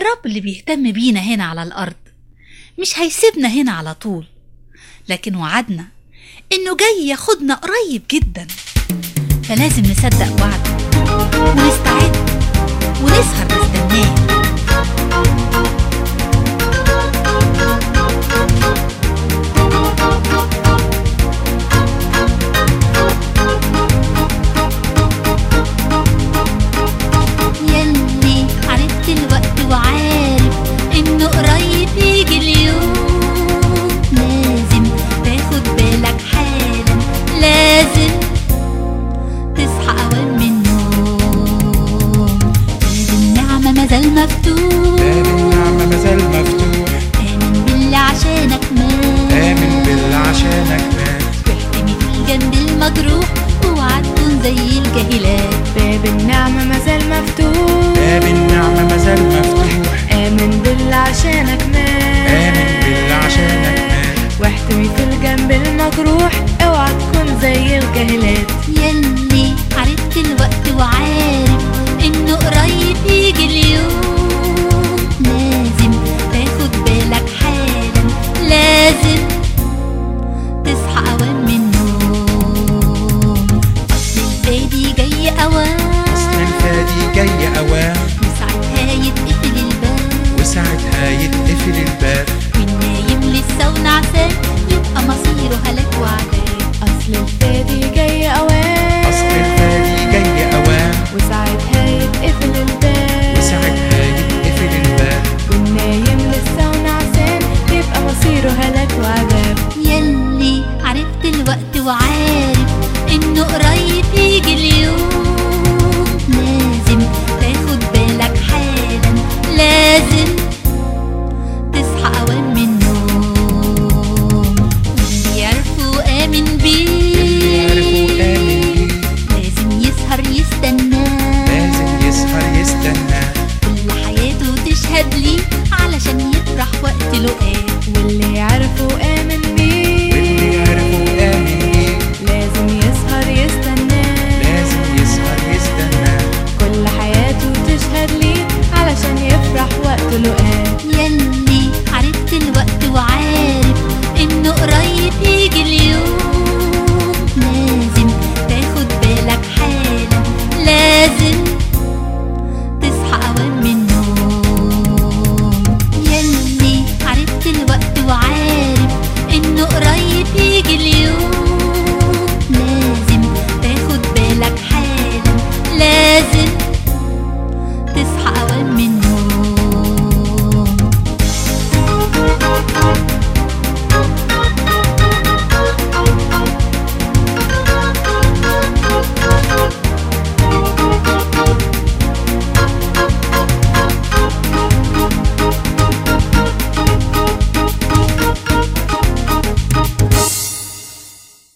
الرب اللي بيهتم بينا هنا على الأرض مش هيسيبنا هنا على طول لكن وعدنا إنه جاي ياخدنا قريب جدا فلازم نصدق وعده ونستعد ونسهر نستناه يلي عرفت الوقت وعارف انه قريب يجي اليوم لازم تاخد بالك حالا لازم تصحى اوام من النوم باب النعمة مازال مفتوح باب النعمة مازال مفتوح آمن بالله عشانك مات آمن بالله عشانك مات واحتمي في الجنب المجروح اوعى تكون زي الجاهلات باب النعمة مازال مفتوح باب النعمة مازال مفتوح آمن بالله عشانك مات آمن بالله عشانك مات واحتمي في الجنب المجروح اوعى تكون زي الجاهلات يلي عرفت الوقت وعارف انه قريب يجي اليوم لازم تاخد بالك حالا لازم تصحى اوام من النوم اصل الفادي جاي اوام أصل الفادي جاي أوام وساعتها يتقفل الباب وساعتها يتقفل الباب والنايم لسه ونعسان يبقى مصيره هلاك وعذاب أصل الفادي جاي أوام أصل الفادي جاي أوام وساعتها يتقفل الباب وساعتها يتقفل الباب والنايم لسه ونعسان يبقى مصيره هلاك وعذاب يلي عرفت الوقت وعارف انه قريب يجي اليوم لازم تاخد بالك حالا لازم تصحى اوام من النوم واللي يعرفه امن اللي يعرفه بيه آمن بيه لازم يسهر يستناه لازم يسهر يستنى كل حياته تشهد ليه علشان يفرح وقت لقاه واللي يعرفه